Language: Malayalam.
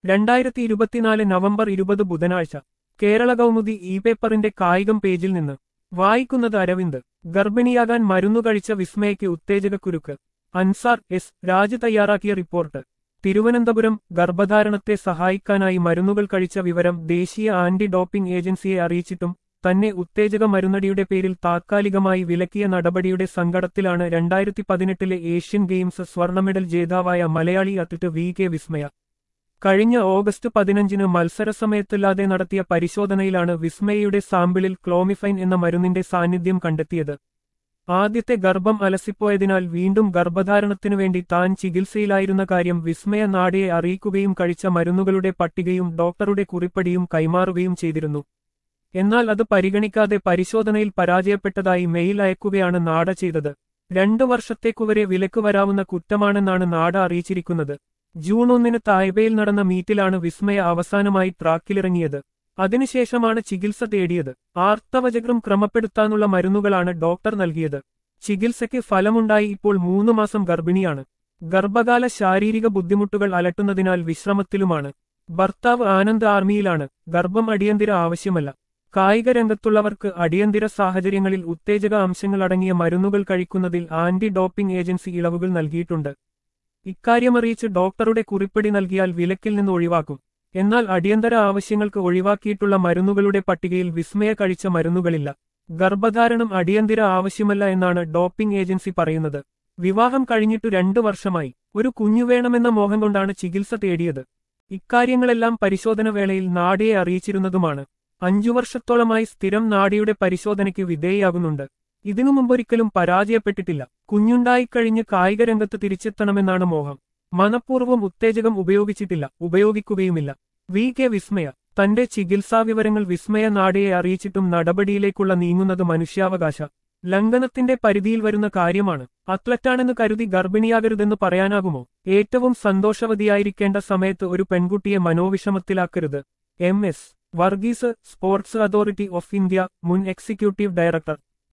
രണ്ടായിരത്തി ഇരുപത്തിനാല് നവംബർ ഇരുപത് ബുധനാഴ്ച കേരള കൗമുദി ഇ പേപ്പറിന്റെ കായികം പേജിൽ നിന്ന് വായിക്കുന്നത് അരവിന്ദ് ഗർഭിണിയാകാൻ മരുന്നു കഴിച്ച വിസ്മയയ്ക്ക് ഉത്തേജകക്കുരുക്ക് അൻസാർ എസ് രാജ് തയ്യാറാക്കിയ റിപ്പോർട്ട് തിരുവനന്തപുരം ഗർഭധാരണത്തെ സഹായിക്കാനായി മരുന്നുകൾ കഴിച്ച വിവരം ദേശീയ ആന്റി ഡോപ്പിംഗ് ഏജൻസിയെ അറിയിച്ചിട്ടും തന്നെ ഉത്തേജക മരുന്നടിയുടെ പേരിൽ താത്കാലികമായി വിലക്കിയ നടപടിയുടെ സങ്കടത്തിലാണ് രണ്ടായിരത്തി പതിനെട്ടിലെ ഏഷ്യൻ ഗെയിംസ് സ്വർണ്ണ മെഡൽ ജേതാവായ Malayali athlete V K Vismaya കഴിഞ്ഞ ഓഗസ്റ്റ് പതിനഞ്ചിന് മത്സരസമയത്തില്ലാതെ നടത്തിയ പരിശോധനയിലാണ് വിസ്മയയുടെ സാമ്പിളിൽ ക്ലോമിഫൈൻ എന്ന മരുന്നിന്റെ സാന്നിധ്യം കണ്ടെത്തിയത് ആദ്യത്തെ ഗർഭം അലസിപ്പോയതിനാൽ വീണ്ടും ഗർഭധാരണത്തിനു വേണ്ടി താൻ ചികിത്സയിലായിരുന്ന കാര്യം വിസ്മയ നാടിയെ അറിയിക്കുകയും കഴിച്ച മരുന്നുകളുടെ പട്ടികയും ഡോക്ടറുടെ കുറിപ്പടിയും കൈമാറുകയും ചെയ്തിരുന്നു എന്നാൽ അത് പരിഗണിക്കാതെ പരിശോധനയിൽ പരാജയപ്പെട്ടതായി മെയിൽ അയക്കുകയാണ് നാട ചെയ്തത് രണ്ടു വർഷത്തേക്കുവരെ വിലക്ക് വരാവുന്ന കുറ്റമാണെന്നാണ് നാട അറിയിച്ചിരിക്കുന്നത് ജൂൺ ഒന്നിന് തായ്ബയിൽ നടന്ന മീറ്റിലാണ് വിസ്മയ അവസാനമായി ട്രാക്കിലിറങ്ങിയത് അതിനുശേഷമാണ് ചികിത്സ തേടിയത് ആർത്തവചക്രം ക്രമപ്പെടുത്താനുള്ള മരുന്നുകളാണ് ഡോക്ടർ നൽകിയത് ചികിത്സയ്ക്ക് ഫലമുണ്ടായി ഇപ്പോൾ മൂന്നു മാസം ഗർഭിണിയാണ് ഗർഭകാല ശാരീരിക ബുദ്ധിമുട്ടുകൾ അലട്ടുന്നതിനാൽ വിശ്രമത്തിലുമാണ് ഭർത്താവ് ആനന്ദ് ആർമിയിലാണ് ഗർഭം അടിയന്തര ആവശ്യമല്ല കായിക രംഗത്തുള്ളവർക്ക് അടിയന്തര സാഹചര്യങ്ങളിൽ ഉത്തേജക അംശങ്ങൾ അടങ്ങിയ മരുന്നുകൾ കഴിക്കുന്നതിൽ ആന്റി ഡോപ്പിംഗ് ഏജൻസി ഇളവുകൾ നൽകിയിട്ടുണ്ട് ഇക്കാര്യമറിയിച്ച് ഡോക്ടറുടെ കുറിപ്പടി നൽകിയാൽ വിലക്കിൽ നിന്ന് ഒഴിവാക്കും എന്നാൽ അടിയന്തര ആവശ്യങ്ങൾക്ക് ഒഴിവാക്കിയിട്ടുള്ള മരുന്നുകളുടെ പട്ടികയിൽ വിസ്മയ കഴിച്ച മരുന്നുകളില്ല ഗർഭധാരണം അടിയന്തര ആവശ്യമല്ല എന്നാണ് ഡോപ്പിംഗ് ഏജൻസി പറയുന്നത് വിവാഹം കഴിഞ്ഞിട്ടു രണ്ടു വർഷമായി ഒരു കുഞ്ഞു വേണമെന്ന മോഹം കൊണ്ടാണ് ചികിത്സ തേടിയത് ഇക്കാര്യങ്ങളെല്ലാം പരിശോധന വേളയിൽ നാടിയെ അറിയിച്ചിരുന്നതുമാണ് അഞ്ചു വർഷത്തോളമായി സ്ഥിരം നാടിയുടെ പരിശോധനയ്ക്ക് വിധേയാകുന്നുണ്ട് ഇതിനു മുമ്പൊരിക്കലും പരാജയപ്പെട്ടിട്ടില്ല കുഞ്ഞുണ്ടായിക്കഴിഞ്ഞ് കായിക രംഗത്ത് തിരിച്ചെത്തണമെന്നാണ് മോഹം മനഃപൂർവ്വം ഉത്തേജകം ഉപയോഗിച്ചിട്ടില്ല ഉപയോഗിക്കുകയുമില്ല വി കെ വിസ്മയ തന്റെ ചികിത്സാ വിവരങ്ങൾ വിസ്മയ നാടിയെ അറിയിച്ചിട്ടും നടപടിയിലേക്കുള്ള നീങ്ങുന്നത് മനുഷ്യാവകാശ ലംഘനത്തിന്റെ പരിധിയിൽ വരുന്ന കാര്യമാണ് അത്ലറ്റാണെന്ന് കരുതി ഗർഭിണിയാകരുതെന്ന് പറയാനാകുമോ ഏറ്റവും സന്തോഷവതിയായിരിക്കേണ്ട സമയത്ത് ഒരു പെൺകുട്ടിയെ മനോവിഷമത്തിലാക്കരുത് M S Varghese sports authority of India മുൻ എക്സിക്യൂട്ടീവ് ഡയറക്ടർ